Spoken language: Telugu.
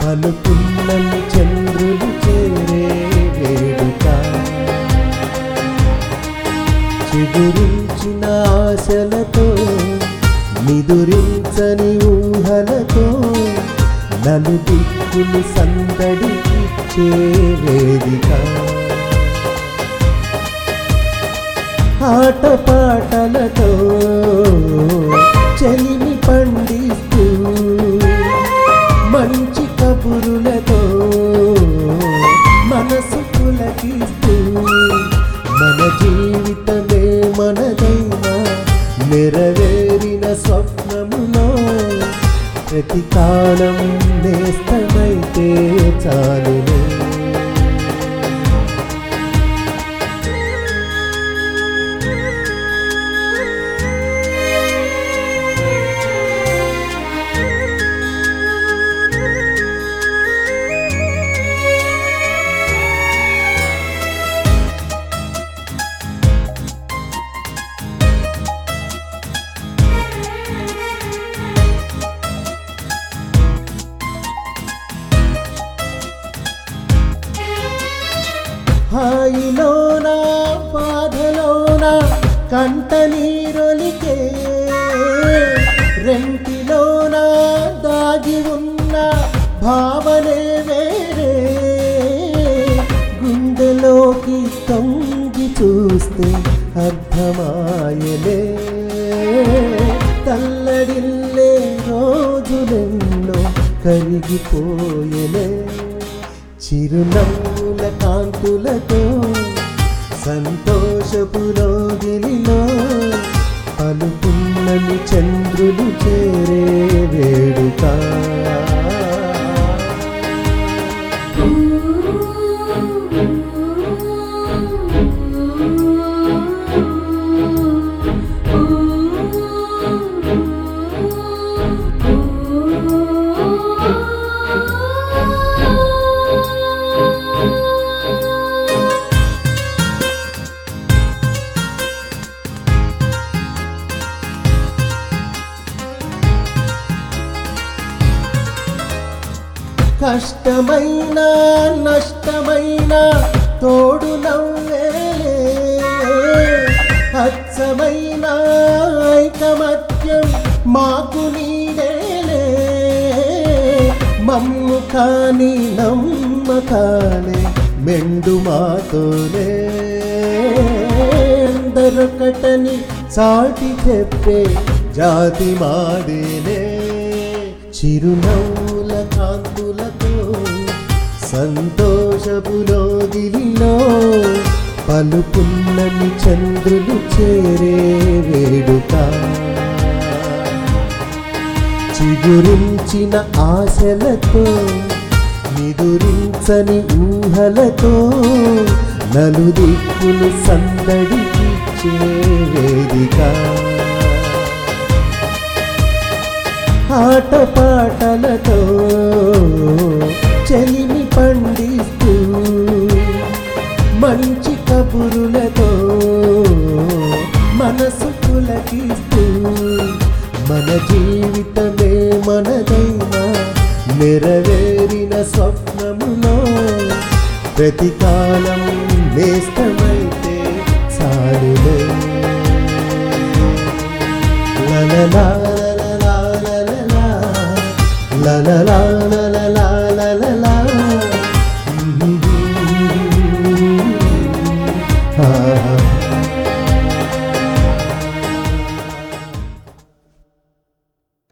పలుకున్నని చంద్రులు చేరే వేడుక చిగురించిన ఆశలతో నిదురించని ఊహలతో నలు దిక్కులు సందడికిచ్చే వేదిక ఆటపాటలతో చలిమి పండిస్తూ మంచి కబురులతో మనసు పులకిస్తూ మన జీవితమే మనదైనా నెరవేరిన స్వప్నములో ప్రతి కాలం నేస్తమైతే చాలునే హాయిలోన బాధలోన కంట నీరొలికే రెంటిలోన దాగి ఉన్న భావనే వేరే గుండెలోకి తొంగి చూస్తే అర్థమాయలే తల్లడిల్లే రోజులెన్నో కరిగిపోయలే చిరునవ్వుల కాంతులతో సంతోషపు రోగిలిలో పలుకున్నని చంద్రులు చేరే వేడుక కష్టమైన నష్టమైన తోడు నవ్వేలే అచ్చమైన ఐకమత్యం మాకు నీడేలే మమ్ము కాని నమ్మకాలే మెండు మాతోనే దొరకటని చాటి చెప్పే జాతి మాదేనే చిరునవ్వుల కాంతులతో సంతోషపులో గిలిలో పలుకున్నని చంద్రులు చేరే వేడుక చిగురించిన ఆశలతో నిదురించని ఊహలతో నలుదిక్కులు సందడికిచ్చే వేదిక ఆటపాటలతో చలిమి పండిస్తూ మంచి కబురులతో మనసు పులకిస్తూ మన జీవితమే మనదైనా నెరవేరిన స్వప్నములో ప్రతికాలం నేస్త